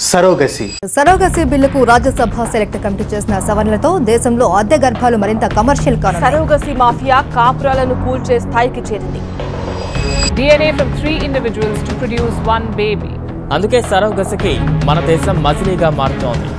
Surrogacy surrogacy బిల్లుకు Rajya Sabha select committee చేసిన సవరణలతో దేశంలో అద్దె గర్భాలు మరింత కమర్షియల్ కానున్నాయి సరోగసి మాఫియా కాపురాలను కూల్చే స్థాయికి చేరింది DNA from three individuals to produce one baby. అందుకే సరోగసికి మన దేశం మజిలీగా మారుతోంది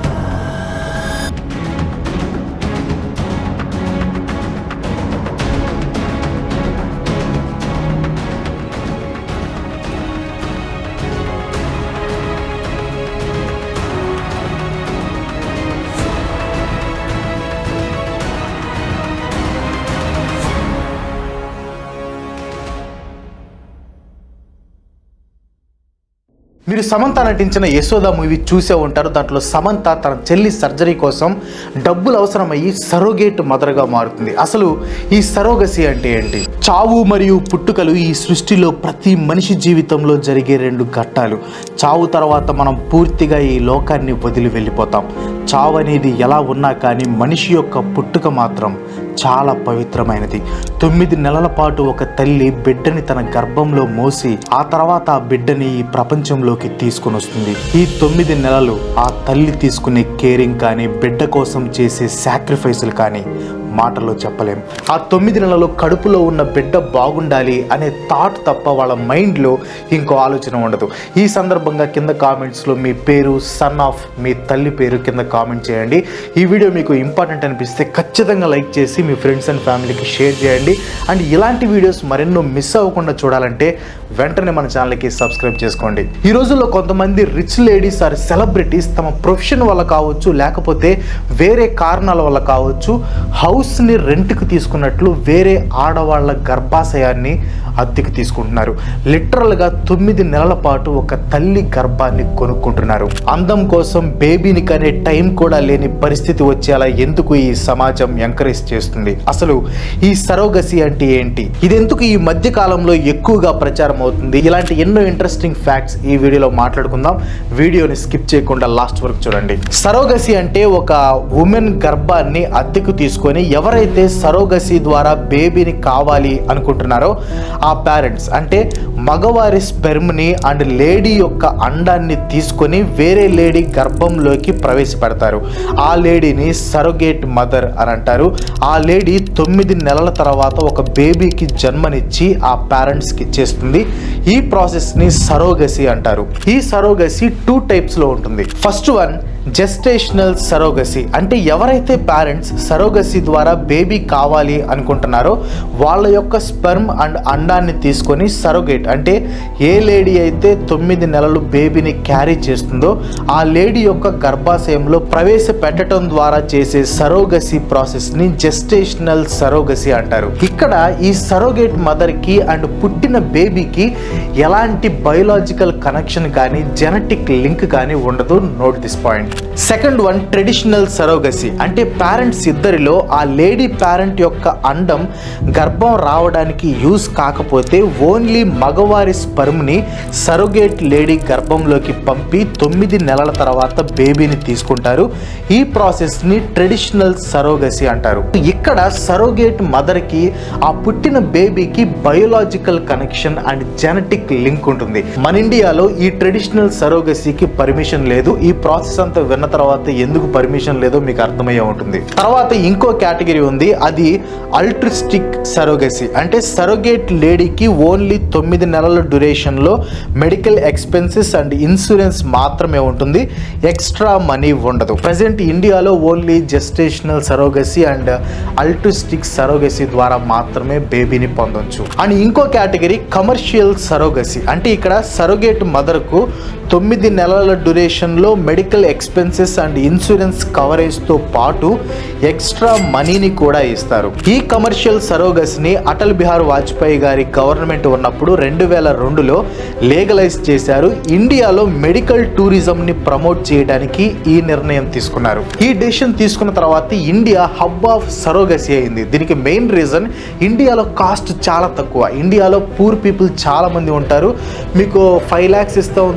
మీరు సమంత నటించిన యశోద మూవీ చూసే ఉంటారు దాంట్లో సమంత తన చెల్లి సర్జరీ కోసం డబ్బులు అవసరమయ్యి సరోగేట్ మదర్గా మారుతుంది అసలు ఈ సరోగసి అంటే ఏంటి చావు మరియు పుట్టుకలు ఈ సృష్టిలో ప్రతి మనిషి జీవితంలో జరిగే రెండు ఘట్టాలు చావు తర్వాత మనం పూర్తిగా ఈ లోకాన్ని వదిలి వెళ్ళిపోతాం చావు అనేది ఎలా ఉన్నా కానీ మనిషి యొక్క పుట్టుక మాత్రం చాలా పవిత్రమైనది తొమ్మిది నెలల పాటు ఒక తల్లి బిడ్డని తన గర్భంలో మోసి ఆ తర్వాత ఆ బిడ్డని ఈ ప్రపంచంలోకి తీసుకొని వస్తుంది ఈ తొమ్మిది నెలలు ఆ తల్లి తీసుకునే కేరింగ్ కానీ బిడ్డ కోసం చేసే సాక్రిఫైసులు కానీ మాటల్లో చెప్పలేం ఆ తొమ్మిది నెలలు కడుపులో ఉన్న బిడ్డ బాగుండాలి అనే థాట్ తప్ప వాళ్ళ మైండ్లో ఇంకో ఆలోచన ఉండదు ఈ సందర్భంగా కింద కామెంట్స్లో మీ పేరు సన్ ఆఫ్ మీ తల్లి పేరు కింద కామెంట్ చేయండి ఈ వీడియో మీకు ఇంపార్టెంట్ అనిపిస్తే ఖచ్చితంగా లైక్ చేసి మీ ఫ్రెండ్స్ అండ్ ఫ్యామిలీకి షేర్ చేయండి అండ్ ఇలాంటి వీడియోస్ మరెన్నో మిస్ అవ్వకుండా చూడాలంటే వెంటనే మన ఛానల్కి సబ్స్క్రైబ్ చేసుకోండి ఈ రోజుల్లో కొంతమంది రిచ్ లేడీస్ ఆర్ సెలబ్రిటీస్ తమ ప్రొఫెషన్ వల్ల కావచ్చు లేకపోతే వేరే కారణాల వల్ల కావచ్చు హౌస్ని రెంట్కి తీసుకున్నట్లు వేరే ఆడవాళ్ళ గర్భాశయాన్ని అద్దెకి తీసుకుంటున్నారు లిటరల్గా తొమ్మిది నెలల పాటు ఒక తల్లి గర్భాన్ని కొనుక్కుంటున్నారు అందం కోసం బేబీని కనే టైం కూడా లేని పరిస్థితి వచ్చేలా ఎందుకు ఈ సమాజం ఎంకరేజ్ చేస్తుంది అసలు ఈ సరోగసి అంటే ఏంటి ఇదెందుకు ఈ మధ్య కాలంలో ఎక్కువగా ప్రచారం అవుతుంది ఇలాంటి ఎన్నో ఇంట్రెస్టింగ్ ఫ్యాక్ట్స్ ఈ వీడియోలో మాట్లాడుకుందాం వీడియోని స్కిప్ చేయకుండా లాస్ట్ వరకు చూడండి సరోగసి అంటే ఒక ఉమెన్ గర్భాన్ని అద్దెకు తీసుకొని ఎవరైతే సరోగసి ద్వారా బేబీని కావాలి అనుకుంటున్నారో ఆ పేరెంట్స్ అంటే మగవారి స్పెర్మ్ని అండ్ లేడీ యొక్క అండాన్ని తీసుకొని వేరే లేడీ గర్భంలోకి ప్రవేశపెడతారు ఆ లేడీని సరోగేట్ మదర్ అని అంటారు ఆ లేడీ తొమ్మిది నెలల తర్వాత ఒక బేబీకి జన్మనిచ్చి ఆ పేరెంట్స్కి ఇచ్చేస్తుంది ఈ ప్రాసెస్ని సరోగసి అంటారు ఈ సరోగసి టూ టైప్స్లో ఉంటుంది ఫస్ట్ వన్ జెస్టేషనల్ సరోగసి అంటే ఎవరైతే పేరెంట్స్ సరోగసి ద్వారా బేబీ కావాలి అనుకుంటున్నారో వాళ్ళ యొక్క స్పెర్మ్ అండ్ అండాన్ని తీసుకొని సరోగేట్ అంటే ఏ లేడీ అయితే తొమ్మిది నెలలు బేబీని క్యారీ చేస్తుందో ఆ లేడీ యొక్క గర్భాశయంలో ప్రవేశపెట్టడం ద్వారా చేసే సరోగసి ప్రాసెస్ని జెస్టేషనల్ సరోగసి అంటారు ఇక్కడ ఈ సరోగేట్ మదర్కి అండ్ పుట్టిన బేబీకి ఎలాంటి బయోలాజికల్ కనెక్షన్ కానీ జెనెటిక్ లింక్ కానీ ఉండదు note this point second one traditional surrogacy అంటే పేరెంట్స్ ఇద్దరిలో ఆ లేడీ పేరెంట్ యొక్క అండం గర్భం రావడానికి యూజ్ కాకపోతే ఓన్లీ మగవారి స్పర్మ్ని సరోగేట్ లేడీ గర్భంలోకి పంపి తొమ్మిది నెలల తర్వాత బేబీని తీసుకుంటారు ఈ ప్రాసెస్ని ట్రెడిషనల్ సరోగసి అంటారు ఇక్కడ సరోగేట్ మదర్కి ఆ పుట్టిన బేబీకి biological connection and genetic link ఉంటుంది మన ఇండియాలో ఈ ట్రెడిషనల్ సరోగసీకి పర్మిషన్ లేదు ఈ ప్రాసెస్ అంతా విన్న తర్వాత ఎందుకు పర్మిషన్ లేదో మీకు అర్థమయ్యే ఉంటుంది తర్వాత ఇంకో కేటగిరీ ఉంది అది అల్ట్రిస్టిక్ సరోగసీ అంటే సరోగేట్ లేడీకి ఓన్లీ తొమ్మిది నెలల డ్యూరేషన్లో మెడికల్ ఎక్స్పెన్సెస్ అండ్ ఇన్సూరెన్స్ మాత్రమే ఉంటుంది ఎక్స్ట్రా మనీ ఉండదు ప్రజెంట్ ఇండియాలో only gestational surrogacy and altruistic surrogacy ద్వారా మాత్రమే బేబీని పొందొచ్చు అండ్ ఇంకో కేటగిరీ కమర్షియల్ సరోగసీ అంటే ఇక్కడ సరోగేట్ మదర్కు తొమ్మిది నెలల డ్యూరేషన్లో మెడికల్ ఎక్స్పెన్సెస్ అండ్ ఇన్సూరెన్స్ కవరేజ్తో పాటు ఎక్స్ట్రా మనీని కూడా ఇస్తారు ఈ కమర్షియల్ సరోగస్ని అటల్ బిహార్ వాజ్పేయి గారి గవర్నమెంట్ ఉన్నప్పుడు రెండు వేల రెండులో లీగలైజ్ చేశారు ఇండియాలో మెడికల్ టూరిజంని ప్రమోట్ చేయడానికి ఈ నిర్ణయం తీసుకున్నారు ఈ డెసిషన్ తీసుకున్న తర్వాత ఇండియా హబ్ ఆఫ్ సరోగసీ అయింది దీనికి మెయిన్ రీజన్ ఇండియాలో కాస్ట్ చాలా తక్కువ ఇండియాలో పూర్ పీపుల్ చాలా మంది ఉంటారు మీకు ఫైవ్ ల్యాక్స్ ఇస్తాం తొమ్మిది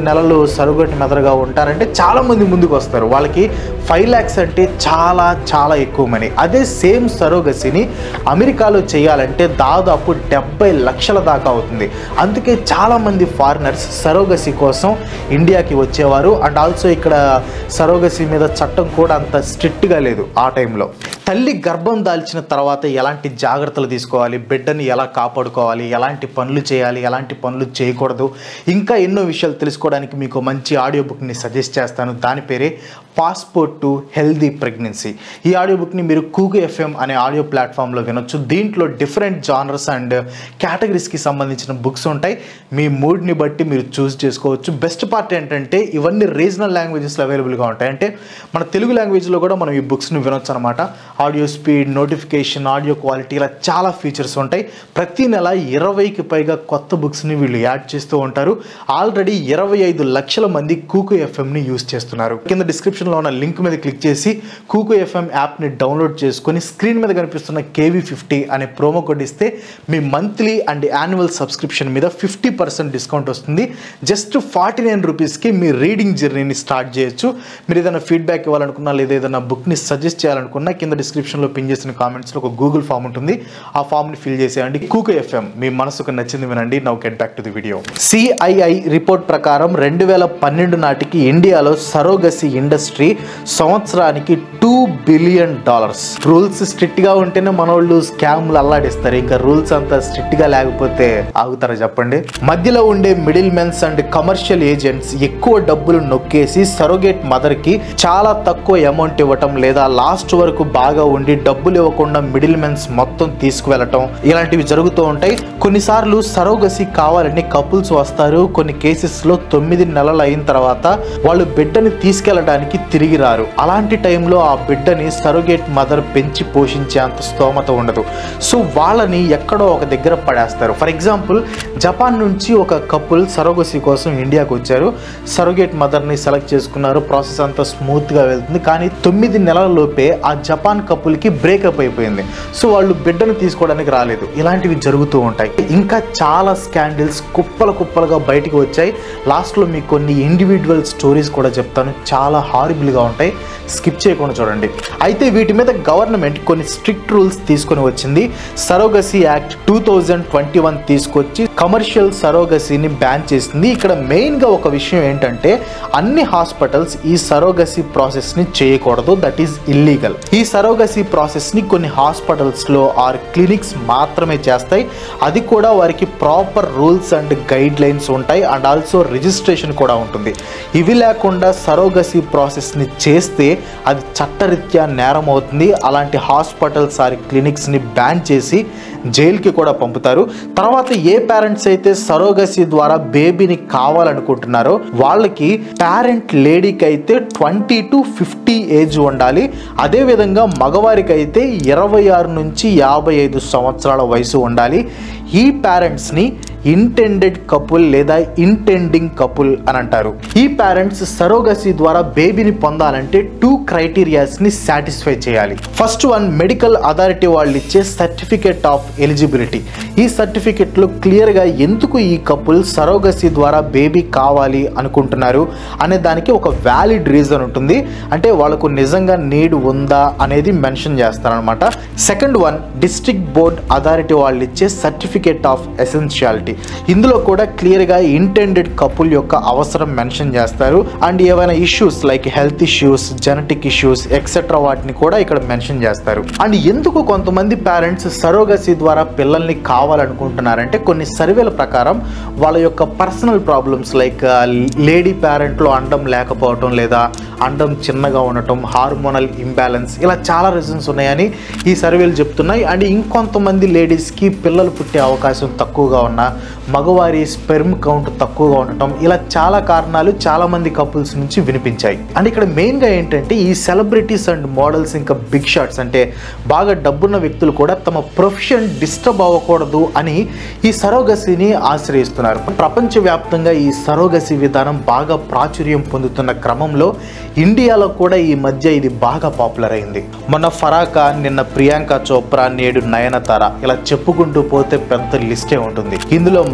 నెలలు సరుగటి మెదడుగా ఉంటారంటే చాలా మంది ముందుకు వస్తారు వాళ్ళకి ఫైవ్ ల్యాక్స్ అంటే చాలా చాలా ఎక్కువ మనీ అదే సేమ్ సరోగసిని అమెరికాలో చేయాలంటే దాదాపు డెబ్బై లక్షల దాకా అవుతుంది అందుకే చాలా మంది ఫారినర్స్ సరోగసి కోసం ఇండియాకి వచ్చేవారు అండ్ ఆల్సో ఇక్కడ సరోగసి మీద చట్టం కూడా అంత స్ట్రిక్ట్గా లేదు ఆ టైంలో తల్లి గర్భం దాల్చిన తర్వాత ఎలాంటి జాగ్రత్తలు తీసుకోవాలి బిడ్డని ఎలా కాపాడుకోవాలి ఎలాంటి పనులు చేయాలి ఎలాంటి పనులు చేయకూడదు ఇంకా ఎన్నో విషయాలు తెలుసుకోవడానికి మీకు మంచి ఆడియో బుక్ని సజెస్ట్ చేస్తాను దాని పేరే పాస్పోర్ట్ టు హెల్దీ ప్రెగ్నెన్సీ ఈ ఆడియో బుక్ని మీరు కూగు ఎఫ్ఎం అనే ఆడియో ప్లాట్ఫామ్లో వినొచ్చు దీంట్లో డిఫరెంట్ జానర్స్ అండ్ కేటగిరీస్కి సంబంధించిన బుక్స్ ఉంటాయి మీ మూడ్ని బట్టి మీరు చూస్ చేసుకోవచ్చు బెస్ట్ పార్ట్ ఏంటంటే ఇవన్నీ రీజనల్ లాంగ్వేజెస్లో అవైలబుల్గా ఉంటాయి అంటే మన తెలుగు లాంగ్వేజ్లో కూడా మనం ఈ బుక్స్ని వినొచ్చు అనమాట audio speed notification audio quality ఇలా చాలా ఫీచర్స్ ఉంటాయి ప్రతి నెల ఇరవైకి పైగా కొత్త బుక్స్ని వీళ్ళు యాడ్ చేస్తూ ఉంటారు ఆల్రెడీ ఇరవై ఐదు లక్షల మంది కూకు ఎఫ్ఎంని యూస్ చేస్తున్నారు కింద డిస్క్రిప్షన్లో ఉన్న లింక్ మీద క్లిక్ చేసి కూకు ఎఫ్ఎం యాప్ని డౌన్లోడ్ చేసుకొని స్క్రీన్ మీద కనిపిస్తున్న కేవీ ఫిఫ్టీ అనే ప్రోమో కోడ్ ఇస్తే మీ మంత్లీ అండ్ యాన్యువల్ సబ్స్క్రిప్షన్ మీద ఫిఫ్టీ పర్సెంట్ డిస్కౌంట్ వస్తుంది జస్ట్ ఫార్టీ నైన్ రూపీస్కి మీ రీడింగ్ జర్నీని స్టార్ట్ చేయొచ్చు మీరు ఏదైనా ఫీడ్బ్యాక్ ఇవ్వాలనుకున్నా లేదా ఏదైనా బుక్ని సజెస్ట్ చేయాలనుకున్నా కింద డిస్క్రిప్షన్లో పిన్ చేసిన కామెంట్స్లో ఒక గూగుల్ ఫామ్ ఉంటుంది ఆ ఫామ్ని ఫిల్ చేసేయండి కూకు ఎఫ్ఎం మీ మనసుకు నచ్చింది వినండి now get back to the video CII report ప్రకారం రెండు వేల పన్నెండు నాటికి ఇండియాలో సరోగసి ఇండస్ట్రీ సంవత్సరానికి two billion dollars rules strict గా ఉంటేనే మనోళ్ళు స్కామ్లు అల్లాడిస్తారు ఇంకా రూల్స్ అంతా స్ట్రిక్ట్ గా లేకపోతే ఆగుతారా చెప్పండి మధ్యలో ఉండే middle mens and commercial agents ఎక్కువ డబ్బులు నొక్కేసి సరోగేట్ మదర్ కి చాలా తక్కువ అమౌంట్ ఇవ్వటం లేదా లాస్ట్ వరకు బాగా ఉండి డబ్బులు ఇవ్వకుండా మిడిల్ మెన్స్ మొత్తం తీసుకువెళ్ళటం ఇలాంటివి జరుగుతూ ఉంటాయి కొన్నిసార్లు సరోగసి కావాలని కపుల్స్ వస్తారు కొన్ని కేసెస్ లో తొమ్మిది నెలలు అయిన తర్వాత వాళ్ళు బిడ్డని తీసుకెళ్ళడానికి తిరిగి రారు అలాంటి టైంలో ఆ బిడ్డని సరోగేట్ మదర్ పెంచి పోషించే అంత స్తోమత ఉండదు సో వాళ్ళని ఎక్కడో ఒక దగ్గర పడేస్తారు ఫర్ ఎగ్జాంపుల్ జపాన్ నుంచి ఒక కపుల్ సరోగసి కోసం ఇండియాకి వచ్చారు సరోగేట్ మదర్ని సెలెక్ట్ చేసుకున్నారు ప్రాసెస్ అంతా స్మూత్గా వెళ్తుంది కానీ తొమ్మిది నెలల లోపే ఆ జపాన్ కపుల్కి బ్రేకప్ అయిపోయింది సో వాళ్ళు బిడ్డను తీసుకోవడానికి రాలేదు ఇలాంటివి జరుగుతూ ఉంటాయి ఇంకా చాలా స్కాండిల్స్ కుప్పల కుప్పలుగా బయటికి వచ్చాయి లాస్ట్లో మీకు కొన్ని ఇండివిజువల్ స్టోరీస్ కూడా చెప్తాను చాలా హారిబుల్గా ఉంటాయి స్కిప్ చేయకుండా చూడండి అయితే వీటి మీద గవర్నమెంట్ కొన్ని స్ట్రిక్ట్ రూల్స్ తీసుకొని వచ్చింది surrogacy act two thousand twenty one తీసుకొచ్చి కమర్షియల్ సరోగసీని బ్యాన్ చేసింది ఇక్కడ మెయిన్గా ఒక విషయం ఏంటంటే అన్ని హాస్పిటల్స్ ఈ సరోగసి ప్రాసెస్ని చేయకూడదు దట్ ఈస్ ఇల్లీగల్ ఈ సరోగసి ప్రాసెస్ని కొన్ని హాస్పిటల్స్లో ఆర్ క్లినిక్స్ మాత్రమే చేస్తాయి అది కూడా వారికి proper rules and guidelines ఉంటాయి అండ్ ఆల్సో రిజిస్ట్రేషన్ కూడా ఉంటుంది ఇవి లేకుండా సరోగసి ప్రాసెస్ని చేస్తే అది చట్టరీత్యా నేరం అవుతుంది అలాంటి హాస్పిటల్స్ ఆర్ క్లినిక్స్ని బ్యాన్ చేసి జైలుకి కూడా పంపుతారు తర్వాత ఏ పేరెంట్స్ అయితే సరోగసి ద్వారా బేబీని కావాలనుకుంటున్నారో వాళ్ళకి పేరెంట్ లేడీకి అయితే ట్వంటీ టు ఫిఫ్టీ ఏజ్ ఉండాలి అదేవిధంగా మగవారికి అయితే ఇరవై ఆరు నుంచి యాభై ఐదు సంవత్సరాల వయసు ఉండాలి ఈ పేరెంట్స్ని ఇంటెండెడ్ కపుల్ లేదా ఇంటెండింగ్ కపుల్ అని అంటారు ఈ పేరెంట్స్ సరోగసి ద్వారా బేబీని పొందాలంటే టూ క్రైటీరియాస్ని సాటిస్ఫై చేయాలి ఫస్ట్ వన్ మెడికల్ అథారిటీ వాళ్ళు ఇచ్చే సర్టిఫికేట్ ఆఫ్ ఎలిజిబిలిటీ ఈ సర్టిఫికెట్లో క్లియర్గా ఎందుకు ఈ కపుల్ సరోగసి ద్వారా బేబీ కావాలి అనుకుంటున్నారు అనే దానికి ఒక వ్యాలిడ్ రీజన్ ఉంటుంది అంటే వాళ్ళకు నిజంగా నీడ్ ఉందా అనేది మెన్షన్ చేస్తారనమాట second one district board authority వాళ్ళు ఇచ్చే సర్టిఫికేట్ ఆఫ్ ఎసెన్షియాలిటీ ఇందులో కూడా క్లియర్గా ఇంటెండెడ్ కపుల్ యొక్క అవసరం మెన్షన్ చేస్తారు అండ్ ఏవైనా issues like health issues genetic issues etcetera వాటిని కూడా ఇక్కడ మెన్షన్ చేస్తారు అండ్ ఎందుకు కొంతమంది పేరెంట్స్ సరోగసి ద్వారా పిల్లల్ని కావాలనుకుంటున్నారంటే కొన్ని సర్వేల ప్రకారం వాళ్ళ యొక్క పర్సనల్ ప్రాబ్లమ్స్ లైక్ లేడీ పేరెంట్లో అండం లేకపోవటం లేదా అండం చిన్నగా ఉండటం హార్మోనల్ ఇంబ్యాలెన్స్ ఇలా చాలా రీజన్స్ ఉన్నాయని ఈ సర్వేలు చెప్తున్నాయి అండ్ ఇంకొంతమంది లేడీస్కి పిల్లలు పుట్టే అవకాశం తక్కువగా ఉన్న మగవారి స్పెర్మ్ కౌంట్ తక్కువగా ఉండటం ఇలా చాలా కారణాలు చాలా మంది కపుల్స్ నుంచి వినిపించాయి అండ్ ఇక్కడ మెయిన్గా ఏంటంటే ఈ సెలబ్రిటీస్ అండ్ మోడల్స్ ఇంకా బిగ్ షాట్స్ అంటే బాగా డబ్బున్న వ్యక్తులు కూడా తమ ప్రొఫెషన్ డిస్టర్బ్ అవ్వకూడదు అని ఈ సరోగసిని ఆశ్రయిస్తున్నారు ప్రపంచవ్యాప్తంగా ఈ సరోగసి విధానం బాగా ప్రాచుర్యం పొందుతున్న క్రమంలో ఇండియాలో కూడా ఈ మధ్య ఇది బాగా పాపులర్ అయింది మొన్న ఫరాకా నిన్న ప్రియాంక చోప్రా నేడు నయనతార ఇలా చెప్పుకుంటూ పోతే పెద్ద లిస్టే ఉంటుంది ఇందులో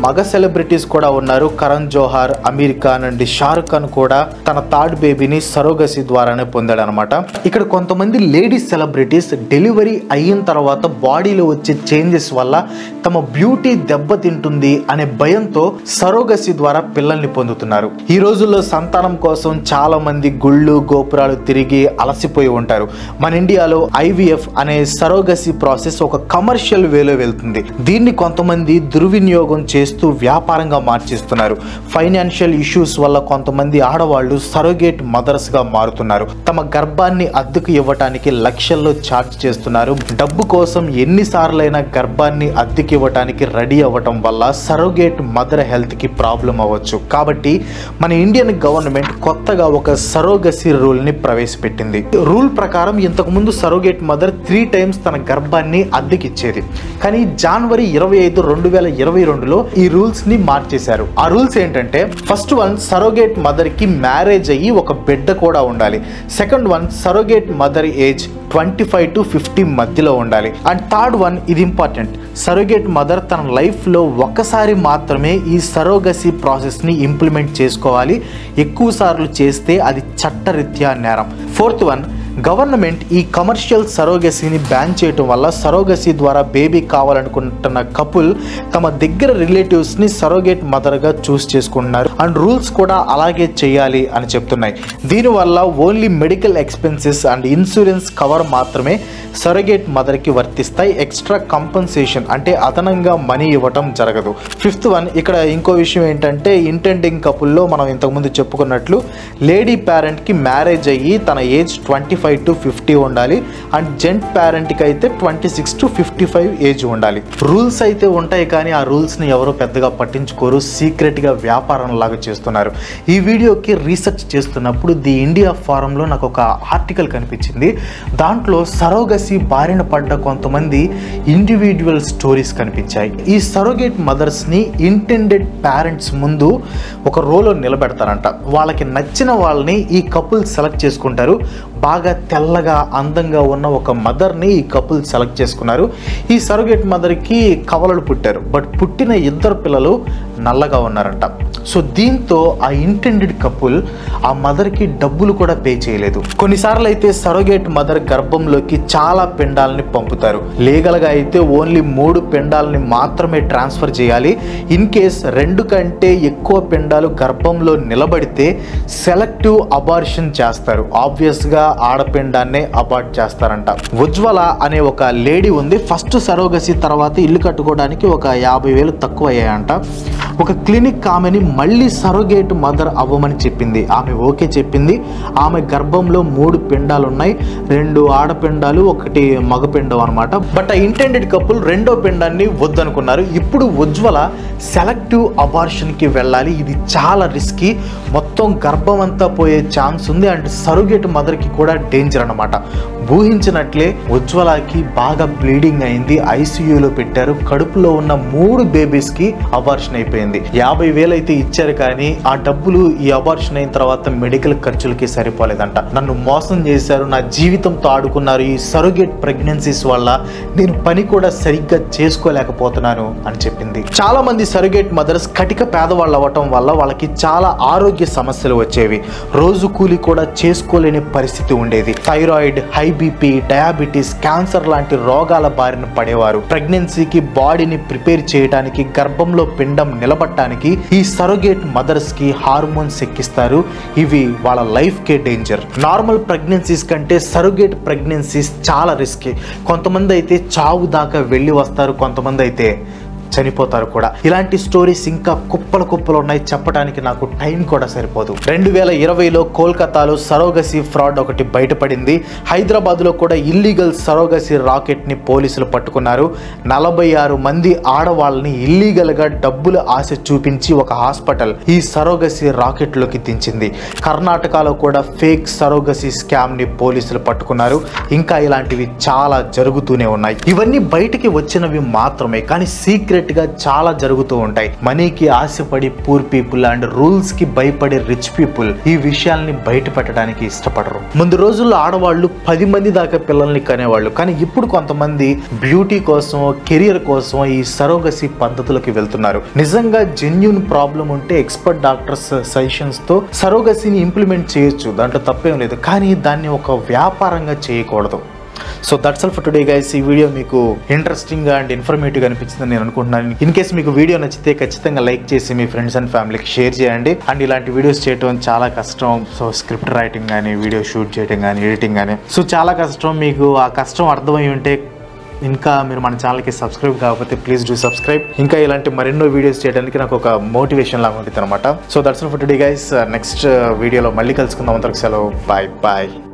మగ సెలబ్రిటీస్ కూడా ఉన్నారు కరణ్ జోహార్ అమీర్ ఖాన్ అండ్ షారుఖ్ ఖాన్ కూడా తన థర్డ్ బేబీని సరోగసి ద్వారానే పొందాడు అనమాట ఇక్కడ కొంతమంది లేడీస్ సెలబ్రిటీస్ డెలివరీ అయిన తర్వాత బాడీలో వచ్చే చేంజెస్ వల్ల తమ బ్యూటీ దెబ్బతింటుంది అనే భయంతో సరోగసి ద్వారా పిల్లల్ని పొందుతున్నారు ఈ రోజుల్లో సంతానం కోసం చాలా మంది గుళ్ళు గోపురాలు తిరిగి అలసిపోయి ఉంటారు మన ఇండియాలో ఐవీఎఫ్ అనే సరోగసి ప్రాసెస్ ఒక కమర్షియల్ వేలో వెళ్తుంది దీన్ని కొంతమంది దుర్వినియోగం చేస్తూ వ్యాపారంగా మార్చేస్తున్నారు ఫైనాన్షియల్ ఇష్యూస్ వల్ల కొంతమంది ఆడవాళ్ళు సరోగేట్ మదర్స్ గా మారుతున్నారు తమ గర్భాన్ని అద్దెకు ఇవ్వటానికి లక్షల్లో ఛార్జ్ చేస్తున్నారు డబ్బు కోసం ఎన్నిసార్లైనా గర్భాన్ని అద్దెకి ఇవ్వటానికి రెడీ అవ్వటం వల్ల సరోగేట్ మదర్ హెల్త్ కి ప్రాబ్లం అవ్వచ్చు కాబట్టి మన ఇండియన్ గవర్నమెంట్ కొత్తగా ఒక సరోగసి రూల్ ని ప్రవేశపెట్టింది రూల్ ప్రకారం ఇంతకు ముందు సరోగేట్ మదర్ త్రీ టైమ్స్ తన గర్భాన్ని అద్దెకిచ్చేది కానీ జనవరి ఇరవై ఐదు రెండు వేల ఇరవై రెండులో ఈ రూల్స్ ని మార్చేశారు ఆ రూల్స్ ఏంటంటే ఫస్ట్ వన్ సరోగేట్ మదర్ కి మ్యారేజ్ అయ్యి ఒక బిడ్డ కూడా ఉండాలి second one surrogate mother age twenty five to fifty మధ్యలో ఉండాలి అండ్ థర్డ్ వన్ ఇది ఇంపార్టెంట్ సరోగేట్ మదర్ తన లైఫ్లో ఒక్కసారి మాత్రమే ఈ సరోగసి ప్రాసెస్ని ఇంప్లిమెంట్ చేసుకోవాలి ఎక్కువ సార్లు చేస్తే అది చట్టరీత్యా నేరం ఫోర్త్ వన్ గవర్నమెంట్ ఈ కమర్షియల్ సరోగసీని బ్యాన్ చేయటం వల్ల సరోగసీ ద్వారా బేబీ కావాలనుకుంటున్న కపుల్ తమ దగ్గర రిలేటివ్స్ని సరోగేట్ మదర్గా చూస్ చేసుకుంటున్నారు అండ్ రూల్స్ కూడా అలాగే చేయాలి అని చెప్తున్నాయి దీనివల్ల only medical expenses and insurance cover మాత్రమే సరోగేట్ మదర్కి వర్తిస్తాయి ఎక్స్ట్రా కంపన్సేషన్ అంటే అదనంగా మనీ ఇవ్వటం జరగదు ఫిఫ్త్ వన్ ఇక్కడ ఇంకో విషయం ఏంటంటే ఇంటెండింగ్ కపుల్లో మనం ఇంతకుముందు చెప్పుకున్నట్లు లేడీ పేరెంట్కి మ్యారేజ్ అయ్యి తన age twenty five to fifty ఉండాలి అండ్ జెంట్ పేరెంట్కి అయితే twenty six to fifty five age ఉండాలి రూల్స్ అయితే ఉంటాయి కానీ ఆ రూల్స్ని ఎవరు పెద్దగా పట్టించుకోరు సీక్రెట్గా వ్యాపారం లాగా చేస్తున్నారు ఈ వీడియోకి రీసెర్చ్ చేస్తున్నప్పుడు ది ఇండియా ఫారంలో నాకు ఒక ఆర్టికల్ కనిపించింది దాంట్లో సరోగసి బారిన పడ్డ కొంతమంది ఇండివిజువల్ స్టోరీస్ కనిపించాయి ఈ సరోగేట్ మదర్స్ని ఇంటెండెడ్ పేరెంట్స్ ముందు ఒక రోలో నిలబెడతారంట వాళ్ళకి నచ్చిన వాళ్ళని ఈ కపుల్ సెలెక్ట్ చేసుకుంటారు బాగా తెల్లగా అందంగా ఉన్న ఒక మదర్ని ఈ కపుల్ సెలెక్ట్ చేసుకున్నారు ఈ సరోగేట్ మదర్కి కవలలు పుట్టారు బట్ పుట్టిన ఇద్దరు పిల్లలు నల్లగా ఉన్నారంట సో దీంతో ఆ ఇంటెండెడ్ కపుల్ ఆ మదర్కి డబ్బులు కూడా పే చేయలేదు కొన్నిసార్లు అయితే సరోగేట్ మదర్ గర్భంలోకి చాలా పిండాలని పంపుతారు లీగల్గా అయితే ఓన్లీ మూడు పిండాలని మాత్రమే ట్రాన్స్ఫర్ చేయాలి ఇన్ కేస్ రెండు కంటే ఎక్కువ పిండాలు గర్భంలో నిలబడితే సెలెక్టివ్ అబార్షన్ చేస్తారు ఆబ్వియస్గా ఆడపిండాన్నే అబార్ట్ చేస్తారంట ఉజ్వల అనే ఒక లేడీ ఉంది ఫస్ట్ సరోగసి తర్వాత ఇల్లు కట్టుకోవడానికి ఒక యాభై వేలు తక్కువ అయ్యాయంట ఒక క్లినిక్ ఆమెని మళ్ళీ సరోగేట్ మదర్ అవ్వమని చెప్పింది ఆమె ఓకే చెప్పింది ఆమె గర్భంలో మూడు పిండాలు ఉన్నాయి రెండు ఆడపిండాలు ఒకటి మగపిండం అనమాట బట్ ఆ ఇంటెండెడ్ కపుల్ రెండో పిండాన్ని వద్దనుకున్నారు ఇప్పుడు ఉజ్వల సెలెక్టివ్ అబార్షన్కి వెళ్ళాలి ఇది చాలా రిస్కీ మొత్తం గర్భం అంతా పోయే ఛాన్స్ ఉంది అండ్ సరుగేట్ మదర్కి కూడా డేంజర్ అనమాట ఊహించినట్లే ఉజ్వలకి బాగా బ్లీడింగ్ అయింది ఐసీయూలో పెట్టారు కడుపులో ఉన్న మూడు బేబీస్కి అబార్షన్ అయిపోయింది యాభై వేలు అయితే ఇచ్చారు కానీ ఆ డబ్బులు ఈ అబార్షన్ అయిన తర్వాత మెడికల్ ఖర్చులకి సరిపోలేదంట నన్ను మోసం చేశారు నా జీవితంతో ఆడుకున్నారు ఈ సరోగేట్ ప్రెగ్నెన్సీస్ వల్ల నేను పని కూడా సరిగ్గా చేసుకోలేకపోతున్నాను అని చెప్పింది చాలా మంది సరోగేట్ మదర్స్ కటిక పేదవాళ్ళు అవ్వటం వల్ల వాళ్ళకి చాలా ఆరోగ్య సమస్యలు వచ్చేవి రోజు కూలి కూడా చేసుకోలేని పరిస్థితి ఉండేది thyroid high BP diabetes cancer లాంటి రోగాల బారిన పడేవారు ప్రెగ్నెన్సీకి బాడీని ప్రిపేర్ చేయడానికి గర్భంలో పిండం నిలబట్టడానికి ఈ సరోగేట్ మదర్స్ కి హార్మోన్స్ ఎక్కిస్తారు ఇవి వాళ్ళ లైఫ్ కే డేంజర్ నార్మల్ ప్రెగ్నెన్సీస్ కంటే సరోగేట్ ప్రెగ్నెన్సీస్ చాలా రిస్కీ కొంతమంది అయితే చావు దాకా వెళ్ళి వస్తారు కొంతమంది అయితే చనిపోతారు కూడా ఇలాంటి స్టోరీస్ ఇంకా కుప్పలు కుప్పలు ఉన్నాయి చెప్పడానికి నాకు టైం కూడా సరిపోదు రెండు వేల ఇరవైలో కోల్కతాలో సరోగసి ఫ్రాడ్ ఒకటి బయటపడింది హైదరాబాద్లో కూడా ఇల్లీగల్ సరోగసి రాకెట్ని పోలీసులు పట్టుకున్నారు నలభై ఆరు మంది ఆడవాళ్ళని ఇల్లీగల్గా డబ్బులు ఆశ చూపించి ఒక హాస్పిటల్ ఈ సరోగసి రాకెట్లోకి దించింది కర్ణాటకలో కూడా ఫేక్ సరోగసి స్కామ్ని పోలీసులు పట్టుకున్నారు ఇంకా ఇలాంటివి చాలా జరుగుతూనే ఉన్నాయి ఇవన్నీ బయటికి వచ్చినవి మాత్రమే కానీ సీక్రెట్ సీక్రెట్గా చాలా జరుగుతూ ఉంటాయి మనీకి ఆశపడి పూర్ పీపుల్ అండ్ రూల్స్కి భయపడే రిచ్ పీపుల్ ఈ విషయాల్ని బయట పెట్టడానికి ఇష్టపడరు ముందు రోజుల్లో ఆడవాళ్ళు పది మంది దాకా పిల్లల్ని కనేవాళ్ళు కానీ ఇప్పుడు కొంతమంది బ్యూటీ కోసం కెరియర్ కోసం ఈ సరోగసి పద్ధతులకి వెళ్తున్నారు నిజంగా జెన్యున్ ప్రాబ్లం ఉంటే ఎక్స్పర్ట్ డాక్టర్స్ సజెషన్స్ తో సరోగసిని ఇంప్లిమెంట్ చేయొచ్చు దాంట్లో తప్పేం లేదు కానీ దాన్ని ఒక వ్యాపారంగా చేయకూడదు so that's all for today guys ఈ వీడియో మీకు ఇంట్రెస్టింగ్ అండ్ ఇన్ఫర్మేటివ్ అనిపించిందని నేను అనుకుంటున్నాను ఇన్ కేస్ మీకు వీడియో నచ్చితే ఖచ్చితంగా లైక్ చేసి మీ ఫ్రెండ్స్ అండ్ ఫ్యామిలీకి షేర్ చేయండి అండ్ ఇలాంటి వీడియోస్ చేయడం చాలా కష్టం సో స్క్రిప్ట్ రైటింగ్ కానీ వీడియో షూట్ చేయడం కానీ ఎడిటింగ్ కానీ సో చాలా కష్టం మీకు ఆ కష్టం అర్థమై ఉంటే ఇంకా మీరు మన ఛానల్కి సబ్స్క్రైబ్ కాకపోతే ప్లీజ్ డూ సబ్స్క్రైబ్ ఇంకా ఇలాంటి మరెన్నో వీడియోస్ చేయడానికి నాకు ఒక మోటివేషన్ లాగా ఉంటుంది అనమాట so that's for today guys next వీడియోలో మళ్ళీ కలుసుకుందాం అంతవరకు సెలవు బాయ్ బాయ్